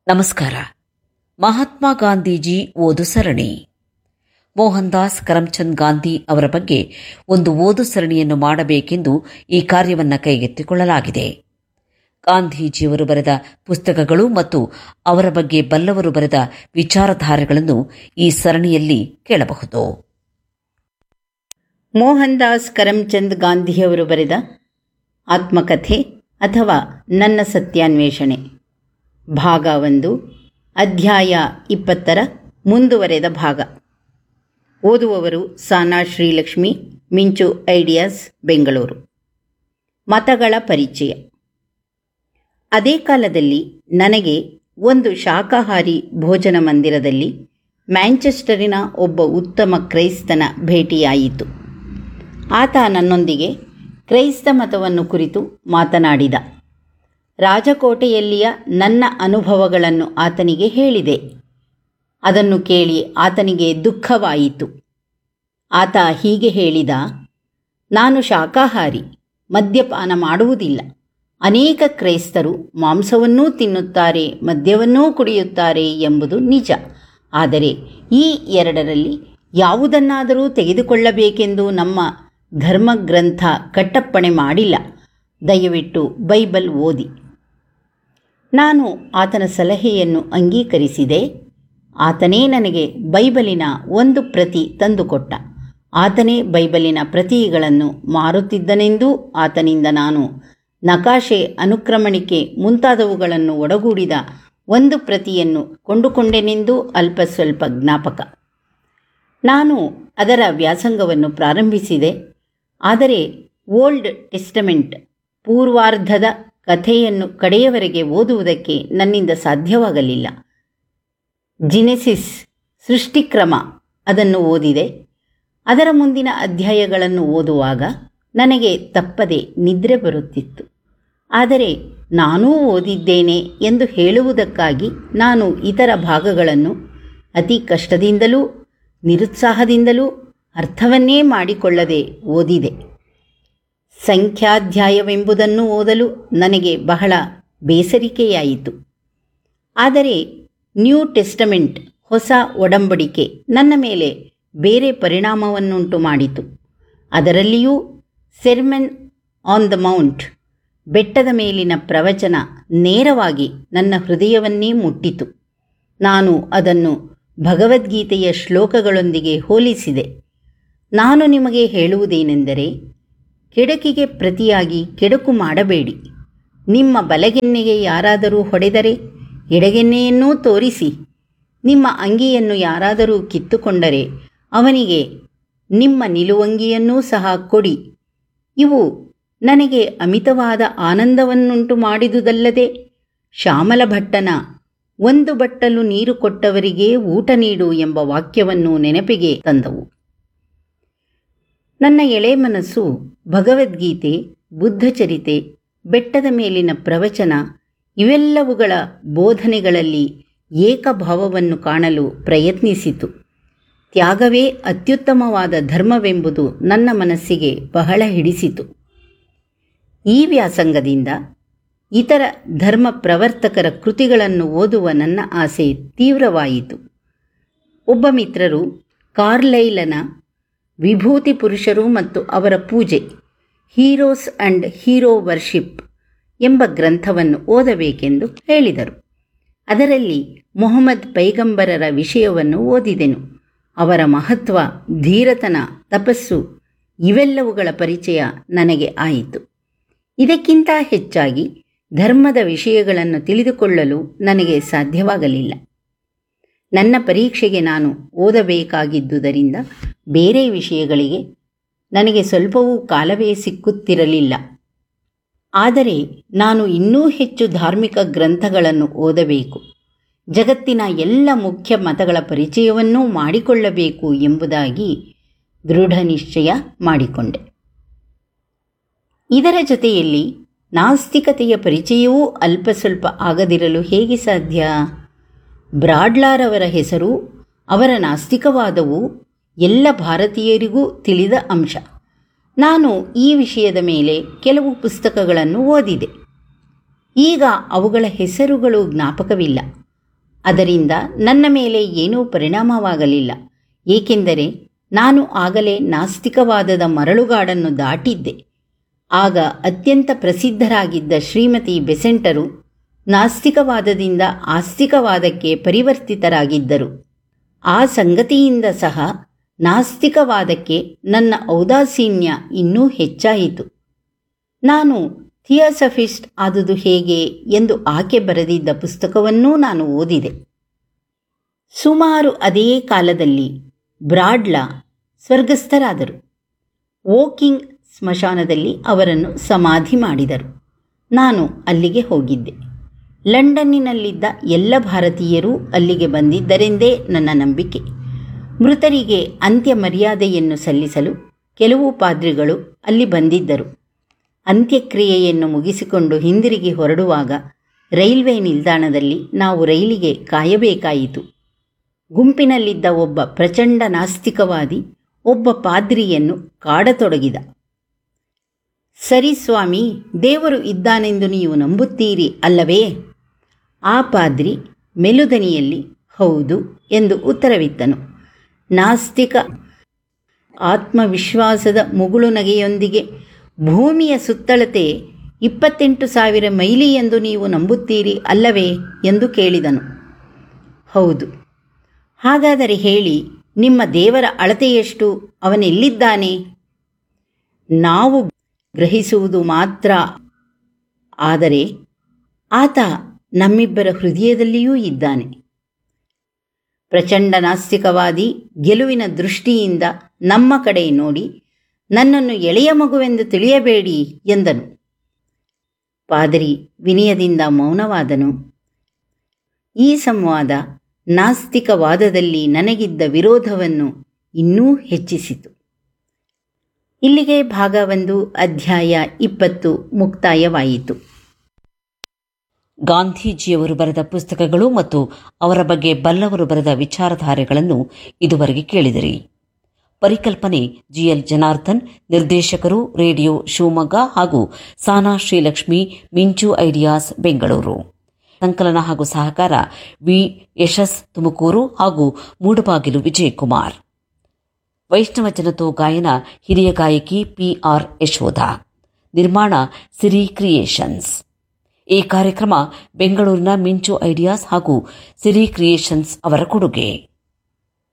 ನಮಸ್ಕಾರ ಮಹಾತ್ಮ ಗಾಂಧೀಜಿ ಓದು ಸರಣಿ ಮೋಹನ್ ದಾಸ್ ಕರಮ್ಚಂದ್ ಗಾಂಧಿ ಅವರ ಬಗ್ಗೆ ಒಂದು ಓದು ಸರಣಿಯನ್ನು ಮಾಡಬೇಕೆಂದು ಈ ಕಾರ್ಯವನ್ನು ಕೈಗೆತ್ತಿಕೊಳ್ಳಲಾಗಿದೆ ಗಾಂಧೀಜಿಯವರು ಬರೆದ ಪುಸ್ತಕಗಳು ಮತ್ತು ಅವರ ಬಗ್ಗೆ ಬಲ್ಲವರು ಬರೆದ ವಿಚಾರಧಾರೆಗಳನ್ನು ಈ ಸರಣಿಯಲ್ಲಿ ಕೇಳಬಹುದು ಮೋಹನ್ ದಾಸ್ ಕರಮ್ಚಂದ್ ಗಾಂಧಿಯವರು ಬರೆದ ಆತ್ಮಕಥೆ ಅಥವಾ ನನ್ನ ಸತ್ಯಾನ್ವೇಷಣೆ ಭಾಗ ಒಂದು ಅಧ್ಯಾಯ ಇಪ್ಪತ್ತರ ಮುಂದುವರೆದ ಭಾಗ ಓದುವವರು ಸಾನಾ ಶ್ರೀಲಕ್ಷ್ಮಿ ಮಿಂಚು ಐಡಿಯಾಸ್ ಬೆಂಗಳೂರು ಮತಗಳ ಪರಿಚಯ ಅದೇ ಕಾಲದಲ್ಲಿ ನನಗೆ ಒಂದು ಶಾಕಾಹಾರಿ ಭೋಜನ ಮಂದಿರದಲ್ಲಿ ಮ್ಯಾಂಚೆಸ್ಟರಿನ ಒಬ್ಬ ಉತ್ತಮ ಕ್ರೈಸ್ತನ ಭೇಟಿಯಾಯಿತು ಆತ ನನ್ನೊಂದಿಗೆ ಕ್ರೈಸ್ತ ಮತವನ್ನು ಕುರಿತು ಮಾತನಾಡಿದ ರಾಜಕೋಟೆಯಲ್ಲಿಯ ನನ್ನ ಅನುಭವಗಳನ್ನು ಆತನಿಗೆ ಹೇಳಿದೆ ಅದನ್ನು ಕೇಳಿ ಆತನಿಗೆ ದುಃಖವಾಯಿತು ಆತ ಹೀಗೆ ಹೇಳಿದ ನಾನು ಶಾಕಾಹಾರಿ ಮದ್ಯಪಾನ ಮಾಡುವುದಿಲ್ಲ ಅನೇಕ ಕ್ರೈಸ್ತರು ಮಾಂಸವನ್ನೂ ತಿನ್ನುತ್ತಾರೆ ಮದ್ಯವನ್ನೂ ಕುಡಿಯುತ್ತಾರೆ ಎಂಬುದು ನಿಜ ಆದರೆ ಈ ಎರಡರಲ್ಲಿ ಯಾವುದನ್ನಾದರೂ ತೆಗೆದುಕೊಳ್ಳಬೇಕೆಂದು ನಮ್ಮ ಧರ್ಮಗ್ರಂಥ ಕಟ್ಟಪ್ಪಣೆ ಮಾಡಿಲ್ಲ ದಯವಿಟ್ಟು ಬೈಬಲ್ ಓದಿ ನಾನು ಆತನ ಸಲಹೆಯನ್ನು ಅಂಗೀಕರಿಸಿದೆ ಆತನೇ ನನಗೆ ಬೈಬಲಿನ ಒಂದು ಪ್ರತಿ ತಂದುಕೊಟ್ಟ ಆತನೇ ಬೈಬಲಿನ ಪ್ರತಿಗಳನ್ನು ಮಾರುತ್ತಿದ್ದನೆಂದೂ ಆತನಿಂದ ನಾನು ನಕಾಶೆ ಅನುಕ್ರಮಣಿಕೆ ಮುಂತಾದವುಗಳನ್ನು ಒಡಗೂಡಿದ ಒಂದು ಪ್ರತಿಯನ್ನು ಕೊಂಡುಕೊಂಡೆನೆಂದೂ ಅಲ್ಪ ಸ್ವಲ್ಪ ಜ್ಞಾಪಕ ನಾನು ಅದರ ವ್ಯಾಸಂಗವನ್ನು ಪ್ರಾರಂಭಿಸಿದೆ ಆದರೆ ಓಲ್ಡ್ ಟೆಸ್ಟಮೆಂಟ್ ಪೂರ್ವಾರ್ಧದ ಕಥೆಯನ್ನು ಕಡೆಯವರೆಗೆ ಓದುವುದಕ್ಕೆ ನನ್ನಿಂದ ಸಾಧ್ಯವಾಗಲಿಲ್ಲ ಜಿನೆಸಿಸ್ ಸೃಷ್ಟಿಕ್ರಮ ಅದನ್ನು ಓದಿದೆ ಅದರ ಮುಂದಿನ ಅಧ್ಯಾಯಗಳನ್ನು ಓದುವಾಗ ನನಗೆ ತಪ್ಪದೆ ನಿದ್ರೆ ಬರುತ್ತಿತ್ತು ಆದರೆ ನಾನೂ ಓದಿದ್ದೇನೆ ಎಂದು ಹೇಳುವುದಕ್ಕಾಗಿ ನಾನು ಇತರ ಭಾಗಗಳನ್ನು ಅತಿ ಕಷ್ಟದಿಂದಲೂ ನಿರುತ್ಸಾಹದಿಂದಲೂ ಅರ್ಥವನ್ನೇ ಮಾಡಿಕೊಳ್ಳದೆ ಓದಿದೆ ಸಂಖ್ಯಾಧ್ಯಾಯವೆಂಬುದನ್ನು ಓದಲು ನನಗೆ ಬಹಳ ಬೇಸರಿಕೆಯಾಯಿತು ಆದರೆ ನ್ಯೂ ಟೆಸ್ಟಮೆಂಟ್ ಹೊಸ ಒಡಂಬಡಿಕೆ ನನ್ನ ಮೇಲೆ ಬೇರೆ ಪರಿಣಾಮವನ್ನುಂಟು ಮಾಡಿತು ಅದರಲ್ಲಿಯೂ ಸೆರ್ಮನ್ ಆನ್ ದ ಮೌಂಟ್ ಬೆಟ್ಟದ ಮೇಲಿನ ಪ್ರವಚನ ನೇರವಾಗಿ ನನ್ನ ಹೃದಯವನ್ನೇ ಮುಟ್ಟಿತು ನಾನು ಅದನ್ನು ಭಗವದ್ಗೀತೆಯ ಶ್ಲೋಕಗಳೊಂದಿಗೆ ಹೋಲಿಸಿದೆ ನಾನು ನಿಮಗೆ ಹೇಳುವುದೇನೆಂದರೆ ಕೆಡಕಿಗೆ ಪ್ರತಿಯಾಗಿ ಕೆಡಕು ಮಾಡಬೇಡಿ ನಿಮ್ಮ ಬಲಗೆನ್ನೆಗೆ ಯಾರಾದರೂ ಹೊಡೆದರೆ ಎಡಗೆನ್ನೆಯನ್ನೂ ತೋರಿಸಿ ನಿಮ್ಮ ಅಂಗಿಯನ್ನು ಯಾರಾದರೂ ಕಿತ್ತುಕೊಂಡರೆ ಅವನಿಗೆ ನಿಮ್ಮ ನಿಲುವಂಗಿಯನ್ನೂ ಸಹ ಕೊಡಿ ಇವು ನನಗೆ ಅಮಿತವಾದ ಆನಂದವನ್ನುಂಟು ಮಾಡಿದುದಲ್ಲದೆ ಶ್ಯಾಮಲ ಭಟ್ಟನ ಒಂದು ಬಟ್ಟಲು ನೀರು ಕೊಟ್ಟವರಿಗೆ ಊಟ ನೀಡು ಎಂಬ ವಾಕ್ಯವನ್ನು ನೆನಪಿಗೆ ತಂದವು ನನ್ನ ಎಳೆ ಮನಸ್ಸು ಭಗವದ್ಗೀತೆ ಬುದ್ಧಚರಿತೆ ಬೆಟ್ಟದ ಮೇಲಿನ ಪ್ರವಚನ ಇವೆಲ್ಲವುಗಳ ಬೋಧನೆಗಳಲ್ಲಿ ಏಕಭಾವವನ್ನು ಕಾಣಲು ಪ್ರಯತ್ನಿಸಿತು ತ್ಯಾಗವೇ ಅತ್ಯುತ್ತಮವಾದ ಧರ್ಮವೆಂಬುದು ನನ್ನ ಮನಸ್ಸಿಗೆ ಬಹಳ ಹಿಡಿಸಿತು ಈ ವ್ಯಾಸಂಗದಿಂದ ಇತರ ಧರ್ಮ ಪ್ರವರ್ತಕರ ಕೃತಿಗಳನ್ನು ಓದುವ ನನ್ನ ಆಸೆ ತೀವ್ರವಾಯಿತು ಒಬ್ಬ ಮಿತ್ರರು ಕಾರ್ಲೈಲನ ವಿಭೂತಿ ಪುರುಷರು ಮತ್ತು ಅವರ ಪೂಜೆ ಹೀರೋಸ್ ಅಂಡ್ ಹೀರೋ ವರ್ಷಿಪ್ ಎಂಬ ಗ್ರಂಥವನ್ನು ಓದಬೇಕೆಂದು ಹೇಳಿದರು ಅದರಲ್ಲಿ ಮೊಹಮ್ಮದ್ ಪೈಗಂಬರರ ವಿಷಯವನ್ನು ಓದಿದೆನು ಅವರ ಮಹತ್ವ ಧೀರತನ ತಪಸ್ಸು ಇವೆಲ್ಲವುಗಳ ಪರಿಚಯ ನನಗೆ ಆಯಿತು ಇದಕ್ಕಿಂತ ಹೆಚ್ಚಾಗಿ ಧರ್ಮದ ವಿಷಯಗಳನ್ನು ತಿಳಿದುಕೊಳ್ಳಲು ನನಗೆ ಸಾಧ್ಯವಾಗಲಿಲ್ಲ ನನ್ನ ಪರೀಕ್ಷೆಗೆ ನಾನು ಓದಬೇಕಾಗಿದ್ದುದರಿಂದ ಬೇರೆ ವಿಷಯಗಳಿಗೆ ನನಗೆ ಸ್ವಲ್ಪವೂ ಕಾಲವೇ ಸಿಕ್ಕುತ್ತಿರಲಿಲ್ಲ ಆದರೆ ನಾನು ಇನ್ನೂ ಹೆಚ್ಚು ಧಾರ್ಮಿಕ ಗ್ರಂಥಗಳನ್ನು ಓದಬೇಕು ಜಗತ್ತಿನ ಎಲ್ಲ ಮುಖ್ಯ ಮತಗಳ ಪರಿಚಯವನ್ನೂ ಮಾಡಿಕೊಳ್ಳಬೇಕು ಎಂಬುದಾಗಿ ದೃಢ ನಿಶ್ಚಯ ಮಾಡಿಕೊಂಡೆ ಇದರ ಜೊತೆಯಲ್ಲಿ ನಾಸ್ತಿಕತೆಯ ಪರಿಚಯವೂ ಅಲ್ಪ ಸ್ವಲ್ಪ ಆಗದಿರಲು ಹೇಗೆ ಸಾಧ್ಯ ಬ್ರಾಡ್ಲಾರವರ ಹೆಸರು ಅವರ ನಾಸ್ತಿಕವಾದವು ಎಲ್ಲ ಭಾರತೀಯರಿಗೂ ತಿಳಿದ ಅಂಶ ನಾನು ಈ ವಿಷಯದ ಮೇಲೆ ಕೆಲವು ಪುಸ್ತಕಗಳನ್ನು ಓದಿದೆ ಈಗ ಅವುಗಳ ಹೆಸರುಗಳು ಜ್ಞಾಪಕವಿಲ್ಲ ಅದರಿಂದ ನನ್ನ ಮೇಲೆ ಏನೂ ಪರಿಣಾಮವಾಗಲಿಲ್ಲ ಏಕೆಂದರೆ ನಾನು ಆಗಲೇ ನಾಸ್ತಿಕವಾದದ ಮರಳುಗಾಡನ್ನು ದಾಟಿದ್ದೆ ಆಗ ಅತ್ಯಂತ ಪ್ರಸಿದ್ಧರಾಗಿದ್ದ ಶ್ರೀಮತಿ ಬೆಸೆಂಟರು ನಾಸ್ತಿಕವಾದದಿಂದ ಆಸ್ತಿಕವಾದಕ್ಕೆ ಪರಿವರ್ತಿತರಾಗಿದ್ದರು ಆ ಸಂಗತಿಯಿಂದ ಸಹ ನಾಸ್ತಿಕವಾದಕ್ಕೆ ನನ್ನ ಔದಾಸೀನ್ಯ ಇನ್ನೂ ಹೆಚ್ಚಾಯಿತು ನಾನು ಥಿಯಾಸಫಿಸ್ಟ್ ಆದುದು ಹೇಗೆ ಎಂದು ಆಕೆ ಬರೆದಿದ್ದ ಪುಸ್ತಕವನ್ನೂ ನಾನು ಓದಿದೆ ಸುಮಾರು ಅದೇ ಕಾಲದಲ್ಲಿ ಬ್ರಾಡ್ಲಾ ಸ್ವರ್ಗಸ್ಥರಾದರು ವೋಕಿಂಗ್ ಸ್ಮಶಾನದಲ್ಲಿ ಅವರನ್ನು ಸಮಾಧಿ ಮಾಡಿದರು ನಾನು ಅಲ್ಲಿಗೆ ಹೋಗಿದ್ದೆ ಲಂಡನ್ನಿನಲ್ಲಿದ್ದ ಎಲ್ಲ ಭಾರತೀಯರೂ ಅಲ್ಲಿಗೆ ಬಂದಿದ್ದರೆಂದೇ ನನ್ನ ನಂಬಿಕೆ ಮೃತರಿಗೆ ಅಂತ್ಯ ಮರ್ಯಾದೆಯನ್ನು ಸಲ್ಲಿಸಲು ಕೆಲವು ಪಾದ್ರಿಗಳು ಅಲ್ಲಿ ಬಂದಿದ್ದರು ಅಂತ್ಯಕ್ರಿಯೆಯನ್ನು ಮುಗಿಸಿಕೊಂಡು ಹಿಂದಿರುಗಿ ಹೊರಡುವಾಗ ರೈಲ್ವೆ ನಿಲ್ದಾಣದಲ್ಲಿ ನಾವು ರೈಲಿಗೆ ಕಾಯಬೇಕಾಯಿತು ಗುಂಪಿನಲ್ಲಿದ್ದ ಒಬ್ಬ ಪ್ರಚಂಡ ನಾಸ್ತಿಕವಾದಿ ಒಬ್ಬ ಪಾದ್ರಿಯನ್ನು ಕಾಡತೊಡಗಿದ ಸರಿ ಸ್ವಾಮಿ ದೇವರು ಇದ್ದಾನೆಂದು ನೀವು ನಂಬುತ್ತೀರಿ ಅಲ್ಲವೇ ಆ ಪಾದ್ರಿ ಮೆಲುದನಿಯಲ್ಲಿ ಹೌದು ಎಂದು ಉತ್ತರವಿತ್ತನು ನಾಸ್ತಿಕ ಆತ್ಮವಿಶ್ವಾಸದ ಮುಗುಳು ನಗೆಯೊಂದಿಗೆ ಭೂಮಿಯ ಸುತ್ತಳತೆ ಇಪ್ಪತ್ತೆಂಟು ಸಾವಿರ ಮೈಲಿ ಎಂದು ನೀವು ನಂಬುತ್ತೀರಿ ಅಲ್ಲವೇ ಎಂದು ಕೇಳಿದನು ಹೌದು ಹಾಗಾದರೆ ಹೇಳಿ ನಿಮ್ಮ ದೇವರ ಅಳತೆಯಷ್ಟು ಅವನೆಲ್ಲಿದ್ದಾನೆ ನಾವು ಗ್ರಹಿಸುವುದು ಮಾತ್ರ ಆದರೆ ಆತ ನಮ್ಮಿಬ್ಬರ ಹೃದಯದಲ್ಲಿಯೂ ಇದ್ದಾನೆ ಪ್ರಚಂಡ ನಾಸ್ತಿಕವಾದಿ ಗೆಲುವಿನ ದೃಷ್ಟಿಯಿಂದ ನಮ್ಮ ಕಡೆ ನೋಡಿ ನನ್ನನ್ನು ಎಳೆಯ ಮಗುವೆಂದು ತಿಳಿಯಬೇಡಿ ಎಂದನು ಪಾದರಿ ವಿನಯದಿಂದ ಮೌನವಾದನು ಈ ಸಂವಾದ ನಾಸ್ತಿಕವಾದದಲ್ಲಿ ನನಗಿದ್ದ ವಿರೋಧವನ್ನು ಇನ್ನೂ ಹೆಚ್ಚಿಸಿತು ಇಲ್ಲಿಗೆ ಭಾಗ ಒಂದು ಅಧ್ಯಾಯ ಇಪ್ಪತ್ತು ಮುಕ್ತಾಯವಾಯಿತು ಗಾಂಧೀಜಿಯವರು ಬರೆದ ಪುಸ್ತಕಗಳು ಮತ್ತು ಅವರ ಬಗ್ಗೆ ಬಲ್ಲವರು ಬರೆದ ವಿಚಾರಧಾರೆಗಳನ್ನು ಇದುವರೆಗೆ ಕೇಳಿದಿರಿ ಪರಿಕಲ್ಪನೆ ಜಿಎಲ್ ಜನಾರ್ದನ್ ನಿರ್ದೇಶಕರು ರೇಡಿಯೋ ಶಿವಮೊಗ್ಗ ಹಾಗೂ ಸಾನಾ ಶ್ರೀಲಕ್ಷ್ಮಿ ಮಿಂಚು ಐಡಿಯಾಸ್ ಬೆಂಗಳೂರು ಸಂಕಲನ ಹಾಗೂ ಸಹಕಾರ ವಿ ಯಶಸ್ ತುಮಕೂರು ಹಾಗೂ ಮೂಡಬಾಗಿಲು ವಿಜಯಕುಮಾರ್ ವೈಷ್ಣವ ಜನತೋ ಗಾಯನ ಹಿರಿಯ ಗಾಯಕಿ ಪಿಆರ್ ಯಶೋಧ ನಿರ್ಮಾಣ ಸಿರಿ ಕ್ರಿಯೇಷನ್ಸ್ ಈ ಕಾರ್ಯಕ್ರಮ ಬೆಂಗಳೂರಿನ ಮಿಂಚು ಐಡಿಯಾಸ್ ಹಾಗೂ ಸಿರಿ ಕ್ರಿಯೇಷನ್ಸ್ ಅವರ ಕೊಡುಗೆ